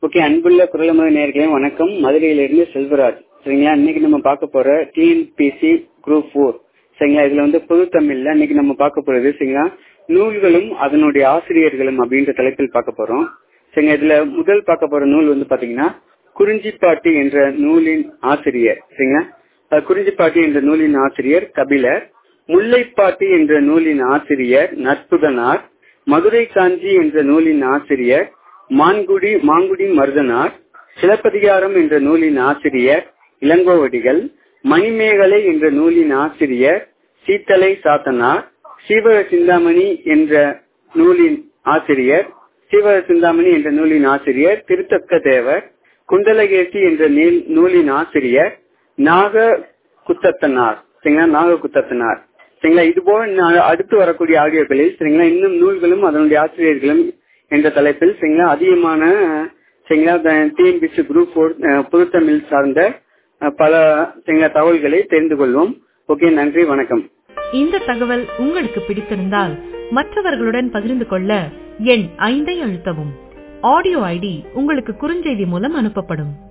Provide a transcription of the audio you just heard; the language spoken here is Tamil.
ஓகே அன்புள்ள குரலமது நேர்களே வணக்கம் மதுரையிலிருந்து செல்வராஜ் சரிங்களா இன்னைக்கு நம்ம பார்க்க போற டிஎன்பிசி குரூப் ஃபோர் சரிங்களா இதுல வந்து பொது தமிழ்ல இன்னைக்கு நம்ம பார்க்க போறது சரிங்களா நூல்களும் அதனுடைய ஆசிரியர்களும் அப்படின்ற தலைப்பில் பார்க்க போறோம் சரிங்க இதுல முதல் பார்க்க போற நூல் வந்து பாத்தீங்கன்னா குறிஞ்சிப்பாட்டு என்ற நூலின் ஆசிரியர் சரிங்களா அஹ் குறிஞ்சிப்பாட்டு என்ற நூலின் ஆசிரியர் கபிலர் முல்லைப்பாட்டு என்ற நூலின் ஆசிரியர் நற்புதனார் மதுரை காஞ்சி என்ற நூலின் ஆசிரியர் மான்குடி மாங்குடி மருதனார் சிலப்பதிகாரம் என்ற நூலின் ஆசிரியர் இளங்கோவடிகள் மணிமேகலை என்ற நூலின் ஆசிரியர் சீத்தலை சாத்தனார் சீவக சிந்தாமணி என்ற நூலின் ஆசிரியர் சீவக சிந்தாமணி என்ற நூலின் ஆசிரியர் திருத்தக்க தேவர் குண்டலகேசி என்ற நீல்- நூலின் ஆசிரியர் நாக குத்தத்தனார் சரிங்களா நாக குத்தத்தனார் சரிங்களா இது போல நா- அடுத்து வரக்கூடிய ஆடியோக்களில் சரிங்களா இன்னும் நூல்களும் அதனுடைய ஆசிரியர்களும் என்ற தலைப்பில் சரிங்களா அதிகமான சரிங்களா டிஎன்பிசி குரூப் ஃபோர் புதுத்தமிழ் சார்ந்த அஹ், பல சரிங்களா தகவல்களை தெரிந்து கொள்வோம் ஓகே நன்றி வணக்கம் இந்த தகவல் உங்களுக்கு பிடித்திருந்தால் மற்றவர்களுடன் பகிர்ந்து கொள்ள எண் ஐந்தை அழுத்தவும் ஆடியோ ஐடி உங்களுக்கு குறுஞ்செய்தி மூலம் அனுப்பப்படும்